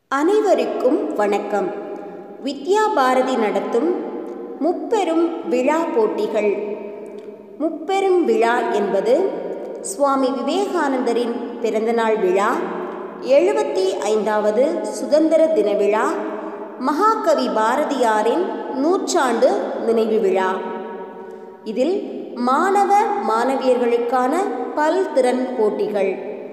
அனைவருக்கும் வணக்கம் வித்யா பாரதி நடத்தும் முப்பெரும் விழா போட்டிகள் முப்பெரும் விழா என்பது சுவாமி விவேகானந்தரின் பிறந்தநாள் விழா எழுபத்தி ஐந்தாவது சுதந்திர தின விழா மகாகவி பாரதியாரின் நூற்றாண்டு நினைவு விழா இதில் மாணவ மாணவியர்களுக்கான பல்திறன் போட்டிகள்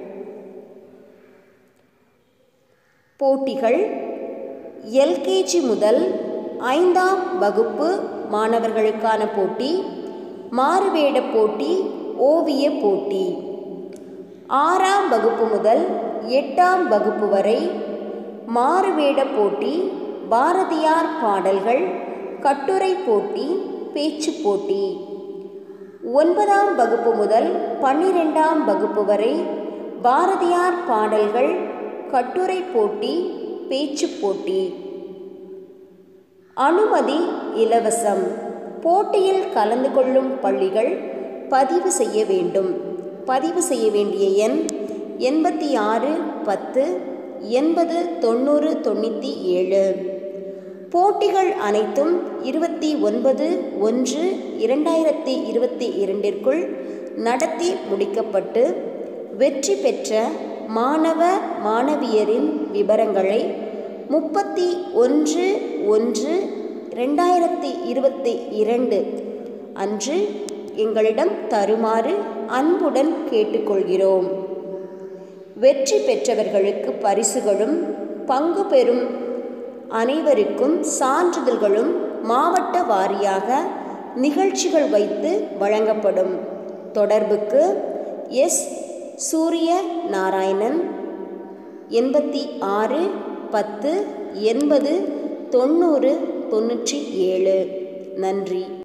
போட்டிகள் எல்கேஜி முதல் ஐந்தாம் வகுப்பு மாணவர்களுக்கான போட்டி மாறுவேட போட்டி ஓவிய போட்டி ஆறாம் வகுப்பு முதல் எட்டாம் வகுப்பு வரை மாறுவேட போட்டி பாரதியார் பாடல்கள் கட்டுரை போட்டி பேச்சு போட்டி ஒன்பதாம் வகுப்பு முதல் பன்னிரெண்டாம் வகுப்பு வரை பாரதியார் பாடல்கள் கட்டுரை போட்டி பேச்சு போட்டி அனுமதி இலவசம் போட்டியில் கலந்து கொள்ளும் பள்ளிகள் பதிவு செய்ய வேண்டும் பதிவு செய்ய வேண்டிய எண் எண்பத்தி ஆறு பத்து எண்பது தொண்ணூறு தொண்ணூற்றி ஏழு போட்டிகள் அனைத்தும் இருபத்தி ஒன்பது ஒன்று இரண்டாயிரத்தி இருபத்தி இரண்டிற்குள் நடத்தி முடிக்கப்பட்டு வெற்றி பெற்ற மாணவ மாணவியரின் விவரங்களை முப்பத்தி ஒன்று ஒன்று ரெண்டாயிரத்தி இருபத்தி இரண்டு அன்று எங்களிடம் தருமாறு அன்புடன் கேட்டுக்கொள்கிறோம் வெற்றி பெற்றவர்களுக்கு பரிசுகளும் பங்கு பெறும் அனைவருக்கும் சான்றிதழ்களும் மாவட்ட வாரியாக நிகழ்ச்சிகள் வைத்து வழங்கப்படும் தொடர்புக்கு எஸ் சூரிய நாராயணன் எண்பத்தி ஆறு பத்து எண்பது தொண்ணூறு தொண்ணூற்றி ஏழு நன்றி